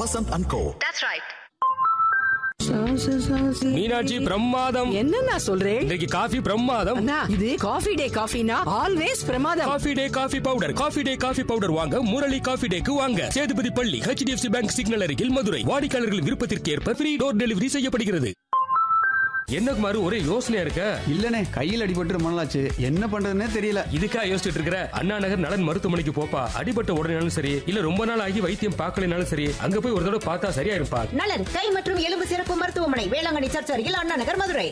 Vasanth and கோ மீனாட்சி பிரமாதம் என்னண்ணா சொல்றேன் இன்றைக்கு காஃபி பிரமாதம் அண்ணா இது காஃபி டே காஃபினா ஆல்வேஸ் பிரமாதம் coffee day coffee powder coffee day coffee powder வாங்க முரளி காஃபி டேக்கு வாங்க சேதுபதி பள்ளி ஹெச்டிஎஃப்சி பேங்க் சிக்னல் அருகில் மதுரை வாடிக்கையாளர்களின் விருப்பத்திற்கு ஏற்ப ஃப்ரீ டோர் டெலிவரி செய்யப்படுகிறது என்ன குமாரு ஒரே யோசனையா இருக்க இல்லனே கையில் அடிபட்டு ரொம்ப நாளாச்சு என்ன பண்றதுன்னே தெரியல இதுக்கா யோசிச்சுட்டு இருக்கிற அண்ணா நகர் நலன் மருத்துவமனைக்கு போப்பா அடிபட்ட உடனேனாலும் சரி இல்ல ரொம்ப நாள் ஆகி வைத்தியம் பார்க்கலனாலும் சரி அங்க போய் ஒரு தடவை பார்த்தா சரியா இருப்பா நலன் கை மற்றும் எலும்பு சிறப்பு மருத்துவமனை வேளாங்கண்ணி சர்ச் அருகில் அண்ணா நகர் மதுரை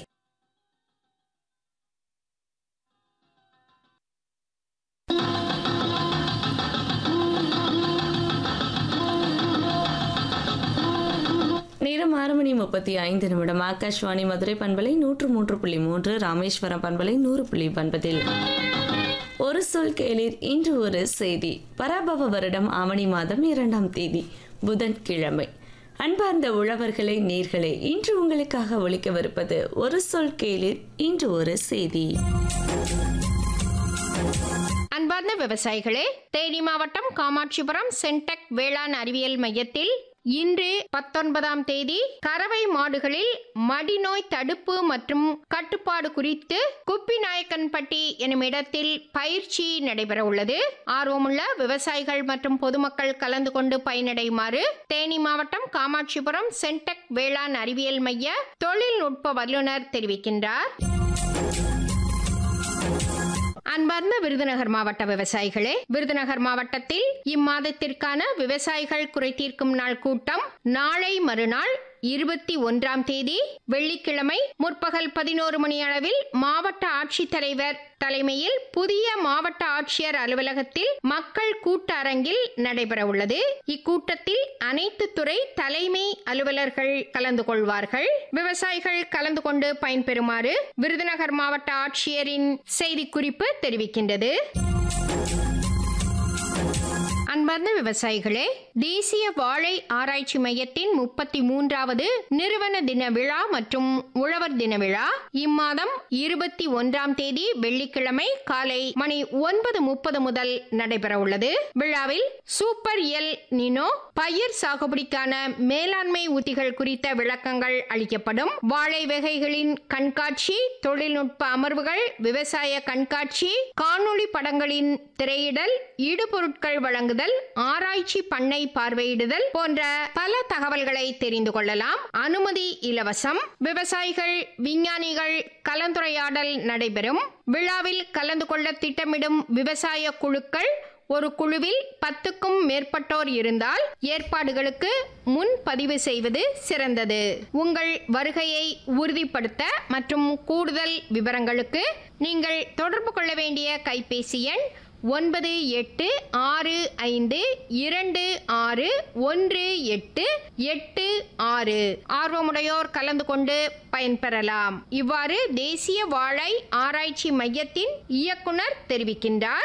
நேரம் ஆறு மணி முப்பத்தி ஐந்து நிமிடம் ஆகாஷ்வாணி மதுரை பண்பலை நூற்று மூன்று புள்ளி மூன்று ராமேஸ்வரம் பண்பலை நூறு புள்ளி ஒன்பதில் ஒரு சொல் கேளீர் இன்று ஒரு செய்தி பராபவ வருடம் ஆவணி மாதம் இரண்டாம் தேதி புதன்கிழமை அன்பார்ந்த உழவர்களே நேர்களே இன்று உங்களுக்காக ஒழிக்கவிருப்பது ஒரு சொல் கேளீர் இன்று ஒரு செய்தி அன்பார்ந்த விவசாயிகளே தேனி மாவட்டம் காமாட்சிபுரம் சென்டெக் வேளாண் அறிவியல் மையத்தில் இன்று பத்தொன்பதாம் தேதி கறவை மாடுகளில் மடிநோய் தடுப்பு மற்றும் கட்டுப்பாடு குறித்து குப்பிநாயக்கன்பட்டி எனும் இடத்தில் பயிற்சி நடைபெற உள்ளது ஆர்வமுள்ள விவசாயிகள் மற்றும் பொதுமக்கள் கலந்து கொண்டு பயனடையுமாறு தேனி மாவட்டம் காமாட்சிபுரம் சென்டெக் வேளாண் அறிவியல் மைய தொழில்நுட்ப வல்லுநர் தெரிவிக்கின்றார் அன்பார்ந்த விருதுநகர் மாவட்ட விவசாயிகளே விருதுநகர் மாவட்டத்தில் இம்மாதத்திற்கான விவசாயிகள் குறைதீர்க்கும் நாள் கூட்டம் நாளை மறுநாள் இருபத்தி ஒன்றாம் தேதி வெள்ளிக்கிழமை முற்பகல் பதினோரு மணி அளவில் மாவட்ட ஆட்சித்தலைவர் தலைமையில் புதிய மாவட்ட ஆட்சியர் அலுவலகத்தில் மக்கள் கூட்டரங்கில் நடைபெற உள்ளது இக்கூட்டத்தில் அனைத்து துறை தலைமை அலுவலர்கள் கலந்து கொள்வார்கள் விவசாயிகள் கலந்து கொண்டு பயன்பெறுமாறு விருதுநகர் மாவட்ட ஆட்சியரின் செய்திக்குறிப்பு தெரிவிக்கின்றது அன்பார்ந்த விவசாயிகளே தேசிய வாழை ஆராய்ச்சி மையத்தின் முப்பத்தி மூன்றாவது நிறுவன தின விழா மற்றும் உழவர் தின விழா இம்மாதம் இருபத்தி ஒன்றாம் தேதி வெள்ளிக்கிழமை காலை மணி ஒன்பது முப்பது முதல் நடைபெற உள்ளது விழாவில் சூப்பர் எல் நினோ பயிர் சாகுபடிக்கான மேலாண்மை உத்திகள் குறித்த விளக்கங்கள் அளிக்கப்படும் வாழை வகைகளின் கண்காட்சி தொழில்நுட்ப அமர்வுகள் விவசாய கண்காட்சி காணொளி படங்களின் திரையிடல் இடுபொருட்கள் வழங்குதல் ஆராய்ச்சி பண்ணை பார்வையிடுதல் போன்ற பல தகவல்களை தெரிந்து கொள்ளலாம் அனுமதி இலவசம் விவசாயிகள் விஞ்ஞானிகள் கலந்துரையாடல் நடைபெறும் விழாவில் கலந்து கொள்ள திட்டமிடும் விவசாய குழுக்கள் ஒரு குழுவில் பத்துக்கும் மேற்பட்டோர் இருந்தால் ஏற்பாடுகளுக்கு முன் பதிவு செய்வது சிறந்தது உங்கள் வருகையை உறுதிப்படுத்த மற்றும் கூடுதல் விவரங்களுக்கு நீங்கள் தொடர்பு கொள்ள வேண்டிய கைபேசி எண் ஒன்பது எட்டு ஆறு ஐந்து இரண்டு ஆறு ஒன்று எட்டு எட்டு ஆறு ஆர்வமுடையோர் கலந்து கொண்டு பயன்பெறலாம் இவ்வாறு தேசிய வாழை ஆராய்ச்சி மையத்தின் இயக்குனர் தெரிவிக்கின்றார்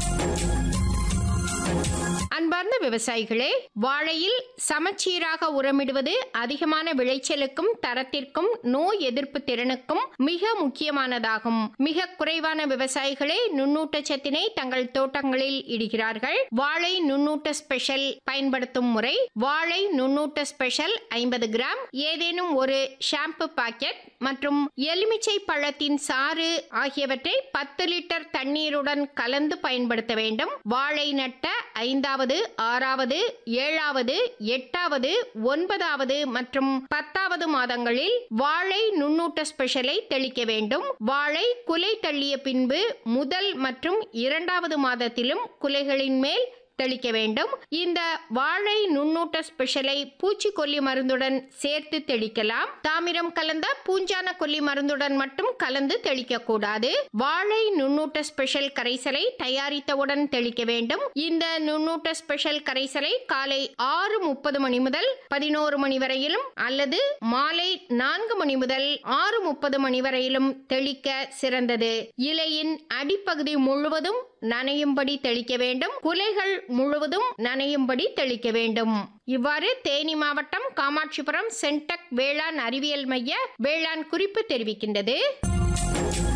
அன்பார்ந்த விவசாயிகளே வாழையில் சமச்சீராக உரமிடுவது அதிகமான விளைச்சலுக்கும் தரத்திற்கும் நோய் எதிர்ப்பு திறனுக்கும் மிக முக்கியமானதாகும் மிக குறைவான விவசாயிகளே நுண்ணூட்டச்சத்தினை தங்கள் தோட்டங்களில் இடுகிறார்கள் வாழை நுண்ணூட்ட ஸ்பெஷல் பயன்படுத்தும் முறை வாழை நுண்ணூட்ட ஸ்பெஷல் ஐம்பது கிராம் ஏதேனும் ஒரு ஷாம்பு பாக்கெட் மற்றும் எலுமிச்சை பழத்தின் சாறு ஆகியவற்றை பத்து லிட்டர் தண்ணீருடன் கலந்து பயன்படுத்த வேண்டும் வாழை நட்ட ஐந்தாவது ஆறாவது ஏழாவது எட்டாவது ஒன்பதாவது மற்றும் பத்தாவது மாதங்களில் வாழை நுண்ணூட்ட ஸ்பெஷலை தெளிக்க வேண்டும் வாழை குலை தள்ளிய பின்பு முதல் மற்றும் இரண்டாவது மாதத்திலும் குலைகளின் மேல் தெளிக்க வேண்டும் இந்த வாழை நுண்ணூட்ட ஸ்பெஷலை பூச்சிக்கொல்லி மருந்துடன் சேர்த்து தெளிக்கலாம் தாமிரம் கலந்த பூஞ்சான கொல்லி மருந்துடன் மட்டும் கலந்து தெளிக்க கூடாது வாழை நுண்ணூட்ட ஸ்பெஷல் கரைசலை தயாரித்தவுடன் தெளிக்க வேண்டும் இந்த நுண்ணூட்ட ஸ்பெஷல் கரைசலை காலை ஆறு முப்பது மணி முதல் பதினோரு மணி வரையிலும் அல்லது மாலை நான்கு மணி முதல் ஆறு முப்பது மணி வரையிலும் தெளிக்க சிறந்தது இலையின் அடிப்பகுதி முழுவதும் நனையும்படி தெளிக்க வேண்டும் குலைகள் முழுவதும் நனையும்படி தெளிக்க வேண்டும் இவ்வாறு தேனி மாவட்டம் காமாட்சிபுரம் சென்டெக் வேளாண் அறிவியல் மைய வேளாண் குறிப்பு தெரிவிக்கின்றது